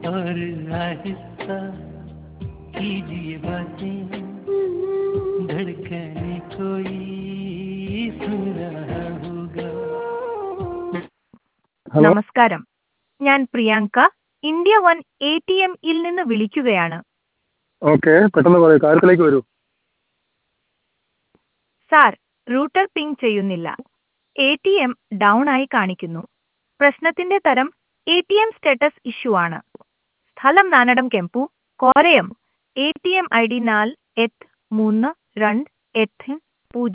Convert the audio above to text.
और आहिस्ता कीजिए बातें धड़कने कोई सुन रहा होगा ഹലോ നമസ്കാരം ഞാൻ Priyanka India one A T എമ്മിൽ നിന്ന് വിളിക്കുകയാണ് ഓക്കെ പെട്ടെന്ന് പറയൂ കാര്യത്തിലേക്ക് വരൂ സാർ റൂട്ടർ പിങ് ചെയ്യുന്നില്ല എ ടി എം ഡൗൺ ആയി കാണിക്കുന്നു പ്രശ്നത്തിന്റെ തരം A T M status issue ആണ് സ്ഥലം നാനടം കെമ്പു കോരയം A T M I D നാല് എട്ട് മൂന്ന് രണ്ട് എട്ട്